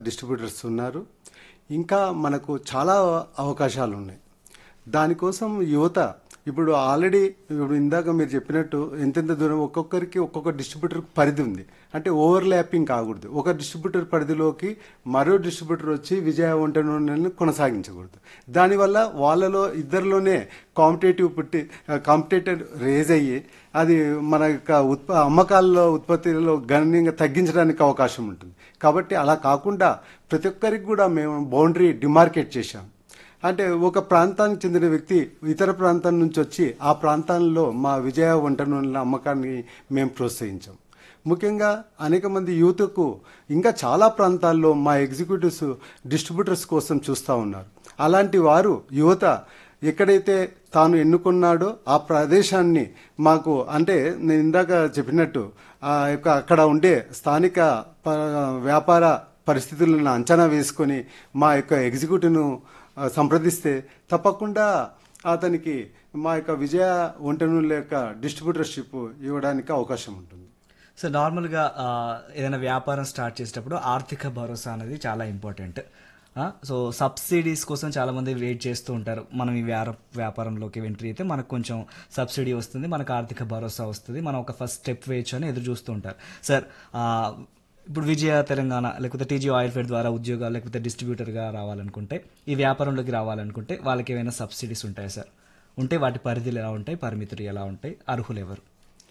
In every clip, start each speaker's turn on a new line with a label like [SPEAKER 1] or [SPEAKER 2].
[SPEAKER 1] distributors ఉన్నారు ఇంకా మనకు చాలా అవకాశాలు ఉన్నాయి దానికోసం యువత ఇప్పుడు ఆల్రెడీ ఇప్పుడు ఇందాక మీరు చెప్పినట్టు ఎంతెంత దూరం ఒక్కొక్కరికి ఒక్కొక్క డిస్ట్రిబ్యూటర్ పరిధి ఉంది అంటే ఓవర్ ల్యాపింగ్ కాకూడదు ఒక డిస్ట్రిబ్యూటర్ పరిధిలోకి మరో డిస్ట్రిబ్యూటర్ వచ్చి విజయ వంట నూనెలను కొనసాగించకూడదు దానివల్ల వాళ్ళలో ఇద్దరిలోనే కాంపిటేటివ్ పుట్టి కాంపిటేటర్ రేజ్ అయ్యి అది మన యొక్క ఉత్ప అమ్మకాల్లో ఉత్పత్తిలో గణనీయంగా తగ్గించడానికి అవకాశం ఉంటుంది కాబట్టి అలా కాకుండా ప్రతి ఒక్కరికి కూడా మేము బౌండరీ డిమార్కేట్ చేశాం అంటే ఒక ప్రాంతానికి చెందిన వ్యక్తి ఇతర ప్రాంతం నుంచి వచ్చి ఆ ప్రాంతాల్లో మా విజయ వంట నూనెల అమ్మకాన్ని మేము ప్రోత్సహించాం ముఖ్యంగా అనేక మంది యూత్కు ఇంకా చాలా ప్రాంతాల్లో మా ఎగ్జిక్యూటివ్స్ డిస్ట్రిబ్యూటర్స్ కోసం చూస్తూ ఉన్నారు అలాంటి వారు యువత ఎక్కడైతే తాను ఎన్నుకున్నాడో ఆ ప్రదేశాన్ని మాకు అంటే నేను ఇందాక చెప్పినట్టు ఆ యొక్క అక్కడ ఉండే స్థానిక ప- వ్యాపార పరిస్థితులను అంచనా వేసుకొని మా యొక్క ఎగ్జిక్యూటివ్ను ఆ, సంప్రదిస్తే తప్పకుండా అతనికి మా యొక్క విజయ వంట నూనెల యొక్క డిస్ట్రిబ్యూటర్షిప్ ఇవ్వడానికి అవకాశం ఉంటుంది
[SPEAKER 2] సో నార్మల్గా ఆ, ఏదైనా వ్యాపారం స్టార్ట్ చేసేటప్పుడు ఆర్థిక భరోసా అనేది చాలా ఇంపార్టెంట్ ఆ, సో సబ్సిడీస్ కోసం చాలా మంది వెయిట్ చేస్తూ ఉంటారు మనం ఈ వ్యార వ్యాపారంలోకి ఎంట్రీ అయితే మనకు కొంచెం సబ్సిడీ వస్తుంది మనకు ఆర్థిక భరోసా వస్తుంది మనం ఒక ఫస్ట్ స్టెప్ వేయచ్చు అని ఎదురు చూస్తూ ఉంటారు సార్ ఆ, ఇప్పుడు విజయ తెలంగాణ లేకపోతే టీజీ ఆయిల్ ఫెడ్ ద్వారా ఉద్యోగాలు లేకపోతే డిస్ట్రిబ్యూటర్గా రావాలనుకుంటే ఈ వ్యాపారంలోకి రావాలనుకుంటే వాళ్ళకి ఏమైనా సబ్సిడీస్ ఉంటాయా సార్ ఉంటే వాటి పరిధులు ఎలా ఉంటాయి పరిమితులు ఎలా ఉంటాయి అర్హులు ఎవరు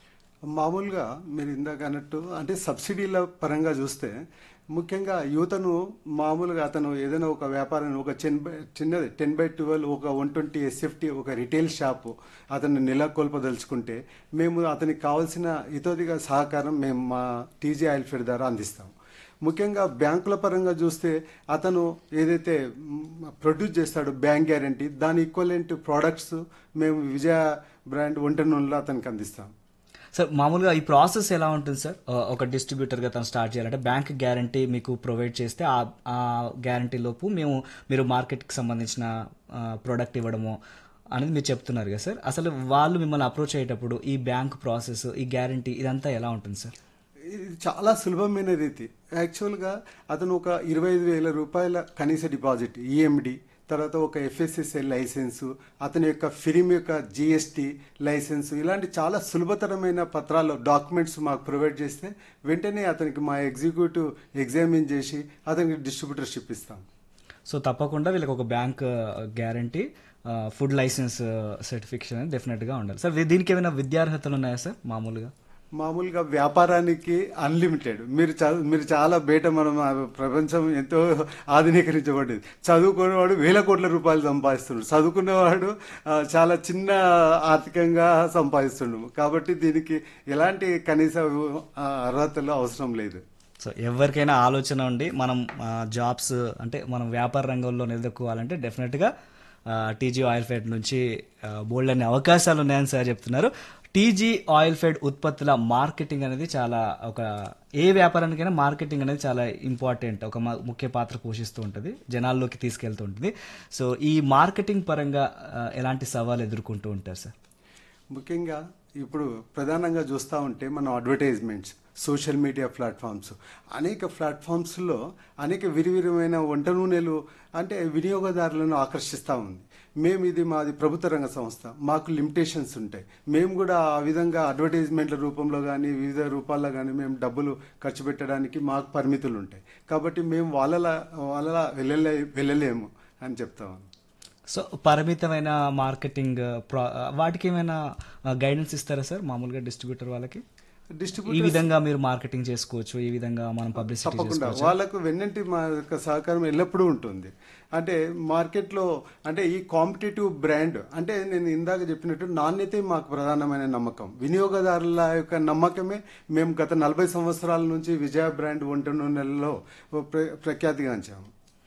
[SPEAKER 1] మామూలుగా మీరు ఇందాక అన్నట్టు అంటే సబ్సిడీల పరంగా చూస్తే ముఖ్యంగా యువతను మామూలుగా అతను ఏదైనా ఒక వ్యాపారం ఒక చిన్న బై చిన్నది టెన్ బై ట్వెల్వ్ ఒక వన్ ట్వంటీ ఎస్ఎఫ్టీ ఒక రిటైల్ షాపు అతను నెలకొల్పదలుచుకుంటే మేము అతనికి కావాల్సిన ఇతోదిగా సహకారం మేము మా టీజీ ఆయిల్ ఫెడ్ ద్వారా అందిస్తాం ముఖ్యంగా బ్యాంకుల పరంగా చూస్తే అతను ఏదైతే ప్రొడ్యూస్ చేస్తాడో బ్యాంక్ గ్యారంటీ దాని ఈక్వలెంట్ ప్రోడక్ట్స్ మేము విజయ బ్రాండ్ వంట నూనెలో అతనికి అందిస్తాం
[SPEAKER 2] సార్ మామూలుగా ఈ ప్రాసెస్ ఎలా ఉంటుంది సార్ ఆ, ఒక డిస్ట్రిబ్యూటర్గా తను స్టార్ట్ చేయాలంటే బ్యాంక్ గ్యారంటీ మీకు ప్రొవైడ్ చేస్తే ఆ ఆ గ్యారంటీ లోపు మేము మీరు మార్కెట్కి సంబంధించిన ప్రోడక్ట్ ఇవ్వడము అనేది మీరు చెప్తున్నారు కదా సార్ అసలు వాళ్ళు మిమ్మల్ని అప్రోచ్ అయ్యేటప్పుడు ఈ బ్యాంక్ ప్రాసెస్ ఈ గ్యారంటీ ఇదంతా ఎలా ఉంటుంది సార్
[SPEAKER 1] ఇది చాలా సులభమైన రీతి యాక్చువల్గా అతను ఒక ఇరవై ఐదు వేల రూపాయల కనీస డిపాజిట్ ఈఎండి తర్వాత ఒక ఎఫ్ఎస్ఎస్ఐ లైసెన్సు అతని యొక్క ఫిరిమ్ యొక్క జిఎస్టీ లైసెన్సు ఇలాంటి చాలా సులభతరమైన పత్రాలు డాక్యుమెంట్స్ మాకు ప్రొవైడ్ చేస్తే వెంటనే అతనికి మా ఎగ్జిక్యూటివ్ ఎగ్జామిన్ చేసి అతనికి డిస్ట్రిబ్యూటర్షిప్ ఇస్తాం
[SPEAKER 2] సో తప్పకుండా వీళ్ళకి ఒక bank guarantee food licence certification అనేది డెఫినెట్గా ఉండాలి సార్ దీనికి ఏమైనా విద్యార్హతలు ఉన్నాయా సార్ మామూలుగా
[SPEAKER 1] మామూలుగా వ్యాపారానికి అన్లిమిటెడ్ మీరు చదువు మీరు చాలా బయట మనం ఆ ప్రపంచం ఎంతో ఆధునీకరించబడింది చదువుకునేవాడు వేల కోట్ల రూపాయలు సంపాదిస్తున్నాడు చదువుకునేవాడు ఆ, చాలా చిన్న ఆర్థికంగా సంపాదిస్తున్నాడు కాబట్టి దీనికి ఎలాంటి కనీస ఆ, అర్హతలు అవసరం లేదు
[SPEAKER 2] సో ఎవరికైనా ఆలోచన ఉండి మనం ఆ, జాబ్స్ అంటే మనం వ్యాపార రంగంలో నిలదొక్కోవాలంటే డెఫినెట్గా టీజీ ఆయిల్ ఫెడ్ నుంచి బోల్డ్ అనే అవకాశాలు ఉన్నాయని సార్ చెప్తున్నారు టీజీ ఆయిల్ ఫెడ్ ఉత్పత్తుల మార్కెటింగ్ అనేది చాలా ఒక ఏ వ్యాపారానికైనా మార్కెటింగ్ అనేది చాలా ఇంపార్టెంట్ ఒక మ- ముఖ్య పాత్ర పోషిస్తూ ఉంటుంది జనాల్లోకి తీసుకెళ్తూ ఉంటుంది సో ఈ మార్కెటింగ్ పరంగా ఆ, ఎలాంటి సవాలు ఎదుర్కొంటూ ఉంటారు సార్
[SPEAKER 1] ముఖ్యంగా ఇప్పుడు ప్రధానంగా చూస్తూ ఉంటే మనం అడ్వర్టైజ్మెంట్స్ సోషల్ మీడియా ప్లాట్ఫామ్స్ అనేక ప్లాట్ఫామ్స్లో అనేక విరివిరమైన వంట నూనెలు అంటే వినియోగదారులను ఆకర్షిస్తూ ఉంది మేము ఇది మాది ప్రభుత్వ రంగ సంస్థ మాకు లిమిటేషన్స్ ఉంటాయి మేము కూడా ఆ విధంగా అడ్వర్టైజ్మెంట్ల రూపంలో కానీ వివిధ రూపాల్లో కానీ మేము డబ్బులు ఖర్చు పెట్టడానికి మాకు పరిమితులు ఉంటాయి కాబట్టి మేము వాళ్ళలా వాళ్ళలా వెళ్ళలే వెళ్ళలేము అని చెప్తాము
[SPEAKER 2] సో పరిమితమైన మార్కెటింగ్ ప్రా వాటికి ఏమైనా గైడెన్స్ ఇస్తారా సార్ మామూలుగా డిస్ట్రిబ్యూటర్ వాళ్ళకి ఈ
[SPEAKER 1] డిస్ట్రిబ్యూటర్
[SPEAKER 2] విధంగా మీరు మార్కెటింగ్ చేసుకోవచ్చు ఈ విధంగా మనం పబ్లిసిటీ
[SPEAKER 1] తప్పకుండా
[SPEAKER 2] చేసుకోవచ్చు
[SPEAKER 1] వాళ్ళకు వెన్నంటి మా యొక్క సహకారం ఎల్లప్పుడూ ఉంటుంది అంటే మార్కెట్లో అంటే ఈ కాంపిటేటివ్ బ్రాండ్ అంటే నేను ఇందాక చెప్పినట్టు నాణ్యతే మాకు ప్రధానమైన నమ్మకం వినియోగదారుల యొక్క నమ్మకమే మేము గత నలభై సంవత్సరాల నుంచి విజయ బ్రాండ్ వంట నూనెలలో ప్ర- ప్రఖ్యాతిగాంచాము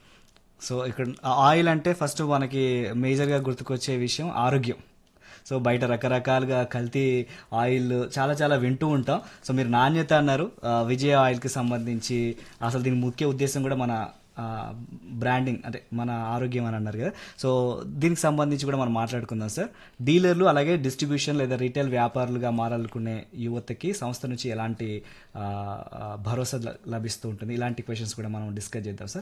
[SPEAKER 2] సో ఇక్కడ ఆయిల్ అంటే ఫస్ట్ మనకి మేజర్గా గుర్తుకొచ్చే విషయం ఆరోగ్యం సో బయట రకరకాలుగా కల్తీ ఆయిల్ చాలా చాలా వింటూ ఉంటాం సో మీరు నాణ్యత అన్నారు ఆ, విజయ ఆయిల్కి సంబంధించి అసలు దీని ముఖ్య ఉద్దేశం కూడా మన బ్రాండింగ్ అంటే మన ఆరోగ్యం అని అన్నారు కదా సో దీనికి సంబంధించి కూడా మనం మాట్లాడుకుందాం సార్ డీలర్లు అలాగే డిస్ట్రిబ్యూషన్ లేదా రీటైల్ వ్యాపారులుగా మారాలనుకునే యువతకి సంస్థ నుంచి ఎలాంటి ఆ, ఆ, భరోసా ల- లభిస్తూ ఉంటుంది ఇలాంటి క్వశ్చన్స్ కూడా మనం డిస్కస్ చేద్దాం సార్